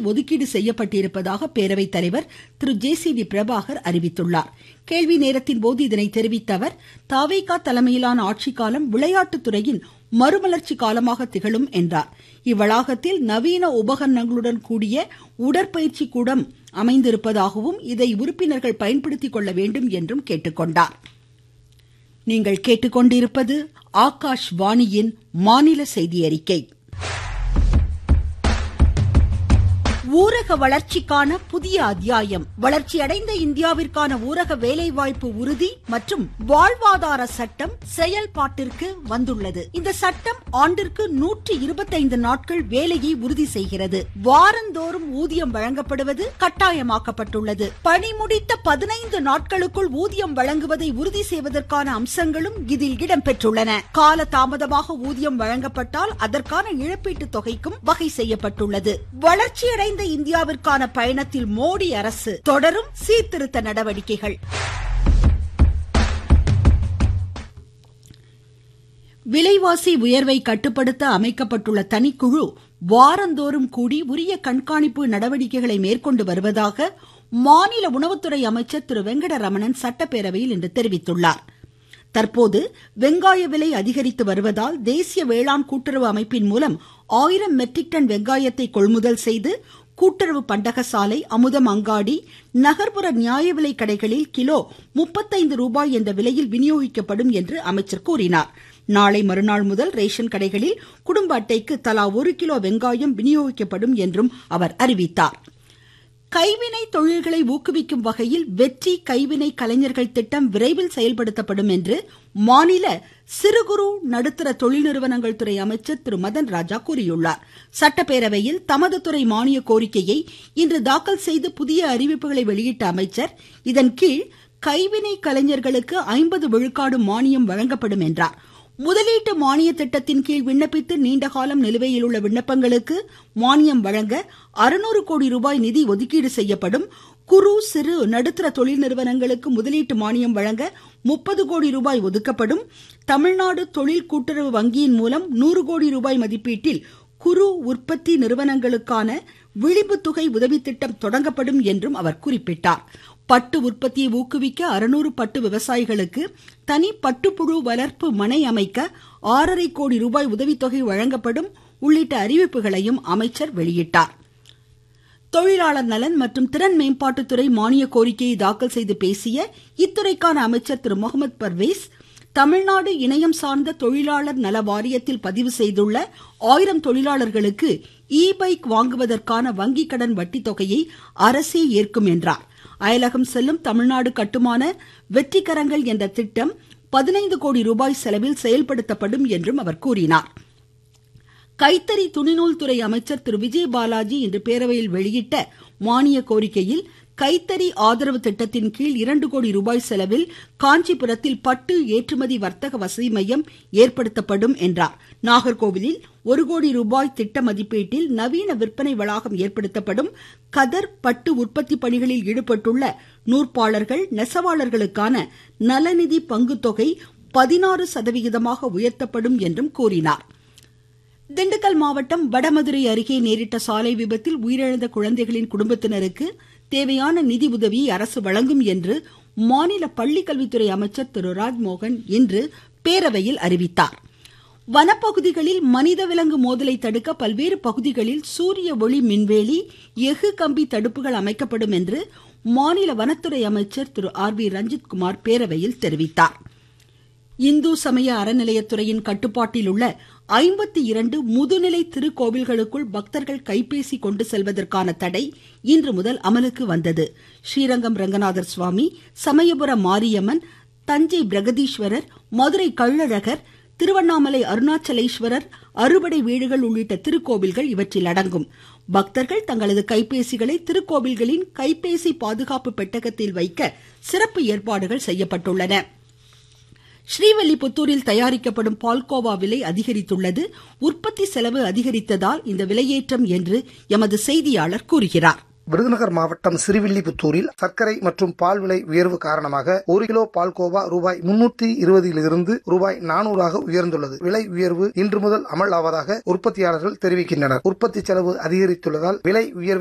ஒதுக்கீடு செய்யப்பட்டிருப்பதாக பேரவைத் தலைவர் Thiru J C D Prabhakar அறிவித்துள்ளார் கேள்வி நேரத்தின் போது இதனை தெரிவித்த அவர் தாவேகா தலைமையிலான ஆட்சிக்காலம் விளையாட்டுத்துறையின் மறுமலர்ச்சி காலமாக திகழும் என்றார் இவ்வளாகத்தில் நவீன உபகரணங்களுடன் கூடிய உடற்பயிற்சி கூடம் அமைந்திருப்பதாகவும் இதை உறுப்பினர்கள் பயன்படுத்திக் கொள்ள வேண்டும் என்றும் கேட்டுக்கொண்டார் நீங்கள் கேட்டுக்கொண்டிருப்பது ஆகாஷ்வாணியின் மாநில செய்தி அறிக்கை ஊரக வளர்ச்சிக்கான புதிய அத்தியாயம் வளர்ச்சியடைந்த இந்தியாவிற்கான ஊரக வேலைவாய்ப்பு உறுதி மற்றும் வாழ்வாதார சட்டம் செயல்பாட்டிற்கு வந்துள்ளது இந்த சட்டம் ஆண்டிற்கு நூற்றி இருபத்தைந்து நாட்கள் வேலையை உறுதி செய்கிறது வாரந்தோறும் ஊதியம் வழங்கப்படுவது கட்டாயமாக்கப்பட்டுள்ளது பணி முடித்த பதினைந்து நாட்களுக்குள் ஊதியம் வழங்குவதை உறுதி செய்வதற்கான அம்சங்களும் இதில் இடம்பெற்றுள்ளன கால தாமதமாக ஊதியம் வழங்கப்பட்டால் அதற்கான இழப்பீட்டு தொகைக்கும் வகை செய்யப்பட்டுள்ளது வளர்ச்சியடைந்த வளர்ந்த இந்தியாவிற்கான பயணத்தில் மோடி அரசு தொடரும் சீர்திருத்த நடவடிக்கைகள் விலைவாசி உயர்வை கட்டுப்படுத்த அமைக்கப்பட்டுள்ள தனிக்குழு வாரந்தோறும் கூடி உரிய கண்காணிப்பு நடவடிக்கைகளை மேற்கொண்டு வருவதாக மாநில உணவுத்துறை அமைச்சர் திரு வெங்கடரமணன் சட்டப்பேரவையில் இன்று தெரிவித்துள்ளார் தற்போது வெங்காய விலை அதிகரித்து வருவதால் தேசிய வேளாண் கூட்டுறவு அமைப்பின் மூலம் ஆயிரம் மெட்ரிக் டன் வெங்காயத்தை கொள்முதல் செய்து கூட்டுறவு பண்டகசாலை அமுதம் அங்காடி நகர்ப்புற நியாய விலை கடைகளில் கிலோ முப்பத்தைந்து ரூபாய் என்ற விலையில் விநியோகிக்கப்படும் என்று அமைச்சர் கூறினார் நாளை மறுநாள் முதல் ரேஷன் கடைகளில் குடும்ப அட்டைக்கு தலா ஒரு கிலோ வெங்காயம் விநியோகிக்கப்படும் என்றும் அவர் அறிவித்தார் கைவினை தொழில்களை ஊக்குவிக்கும் வகையில் வெற்றி கைவினை கலைஞர்கள் திட்டம் விரைவில் செயல்படுத்தப்படும் என்று மாநில சிறு குறு நடுத்தர தொழில் நிறுவனங்கள் துறை அமைச்சர் திரு மதன் ராஜா கூறியுள்ளார் சட்டப்பேரவையில் தமது துறை மானிய கோரிக்கையை இன்று தாக்கல் செய்து புதிய அறிவிப்புகளை வெளியிட்ட அமைச்சர் இதன் கீழ் கைவினை கலைஞர்களுக்கு ஐம்பது விழுக்காடு மானியம் வழங்கப்படும் என்றார் முதலீட்டு மானிய திட்டத்தின் கீழ் விண்ணப்பித்து நீண்டகாலம் நிலுவையில் உள்ள விண்ணப்பங்களுக்கு மானியம் வழங்க அறுநூறு கோடி ரூபாய் நிதி ஒதுக்கீடு செய்யப்படும் குறு சிறு நடுத்தர தொழில் நிறுவனங்களுக்கு முதலீட்டு மானியம் வழங்க முப்பது கோடி ரூபாய் ஒதுக்கப்படும் தமிழ்நாடு தொழில் கூட்டுறவு வங்கியின் மூலம் நூறு கோடி ரூபாய் மதிப்பீட்டில் குறு உற்பத்தி நிறுவனங்களுக்கான விளிம்பு தொகை உதவி திட்டம் தொடங்கப்படும் என்றும் அவர் குறிப்பிட்டார் பட்டு உற்பத்தியை ஊக்குவிக்க அறுநூறு பட்டு விவசாயிகளுக்கு தனி பட்டுப்புழு வளர்ப்பு மனை அமைக்க ஆறரை கோடி ரூபாய் உதவித்தொகை வழங்கப்படும் உள்ளிட்ட அறிவிப்புகளையும் அமைச்சர் வெளியிட்டார் தொழிலாளர் நலன் மற்றும் திறன் மேம்பாட்டுத்துறை மானிய கோரிக்கையை தாக்கல் செய்து பேசிய இத்துறைக்கான அமைச்சர் திரு முகமது பர்வேஸ் தமிழ்நாடு இணையம் சார்ந்த தொழிலாளர் நல வாரியத்தில் பதிவு செய்துள்ள ஆயிரம் தொழிலாளர்களுக்கு இ பைக் வாங்குவதற்கான வங்கி கடன் வட்டி தொகையை அரசே ஏற்கும் என்றார் அயலகம் செல்லும் தமிழ்நாடு கட்டுமான வெற்றிக்கரங்கள் என்ற திட்டம் பதினைந்து கோடி ரூபாய் செலவில் செயல்படுத்தப்படும் என்றும் அவர் கூறினார் கைத்தறி துணிநூல் துறை அமைச்சர் திரு விஜய் பாலாஜி இன்று பேரவையில் வெளியிட்ட மானிய கோரிக்கையில் கைத்தறி ஆதரவு திட்டத்தின் கீழ் இரண்டு கோடி ரூபாய் செலவில் காஞ்சிபுரத்தில் பட்டு ஏற்றுமதி வர்த்தக வசதி மையம் ஏற்படுத்தப்படும் என்றார் நாகர்கோவிலில் ஒரு கோடி ரூபாய் திட்ட மதிப்பீட்டில் நவீன விற்பனை வளாகம் ஏற்படுத்தப்படும் கதர் பட்டு உற்பத்தி பணிகளில் ஈடுபட்டுள்ள நூற்பாளர்கள் நெசவாளர்களுக்கான நலநிதி பங்குத்தொகை பதினாறு சதவிகிதமாக உயர்த்தப்படும் என்றும் கூறினார் திண்டுக்கல் மாவட்டம் வடமதுரை அருகே நேரிட்ட சாலை விபத்தில் உயிரிழந்த குழந்தைகளின் குடும்பத்தினருக்கு தேவையான நிதி உதவியை அரசு வழங்கும் என்று மாநில பள்ளிக்கல்வித்துறை அமைச்சர் திரு ராஜ்மோகன் இன்று பேரவையில் அறிவித்தார் வனப்பகுதிகளில் மனித விலங்கு மோதலை தடுக்க பல்வேறு பகுதிகளில் சூரிய ஒளி மின்வேலி எஃகு கம்பி தடுப்புகள் அமைக்கப்படும் என்று மாநில வனத்துறை அமைச்சர் திரு ஆர் வி ரஞ்சித்குமார் பேரவையில் தெரிவித்தார் இந்து சமய அறநிலையத்துறையின் கட்டுப்பாட்டில் உள்ள ஐம்பத்தி இரண்டு முதுநிலை திருக்கோவில்களுக்குள் பக்தர்கள் கைபேசி கொண்டு செல்வதற்கான தடை இன்று முதல் அமலுக்கு வந்தது ஸ்ரீரங்கம் ரங்கநாதர் சுவாமி சமயபுரம் மாரியம்மன் தஞ்சை பிரகதீஸ்வரர் மதுரை கள்ளழகர் திருவண்ணாமலை அருணாச்சலேஸ்வரர் அறுபடை வீடுகள் உள்ளிட்ட திருக்கோவில்கள் இவற்றில் அடங்கும் பக்தர்கள் தங்களது கைபேசிகளை திருக்கோவில்களின் கைபேசி பாதுகாப்பு பெட்டகத்தில் வைக்க சிறப்பு ஏற்பாடுகள் செய்யப்பட்டுள்ளன ஸ்ரீவில்லிபுத்தூரில் தயாரிக்கப்படும் பால்கோவா விலை அதிகரித்துள்ளது உற்பத்தி செலவு அதிகரித்ததால் இந்த விலையேற்றம் என்று எமது செய்தியாளர் கூறுகிறார் விருதுநகர் மாவட்டம் சிறுவில்லிபுத்தூரில் சர்க்கரை மற்றும் பால் விலை உயர்வு காரணமாக ஒரு கிலோ பால்கோவா ரூபாய் முன்னூத்தி இருபதிலிருந்து ரூபாய் நானூறாக உயர்ந்துள்ளது விலை உயர்வு இன்று முதல் அமல் ஆவதாக உற்பத்தியாளர்கள் தெரிவிக்கின்றனர் உற்பத்தி செலவு அதிகரித்துள்ளதால் விலை உயர்வு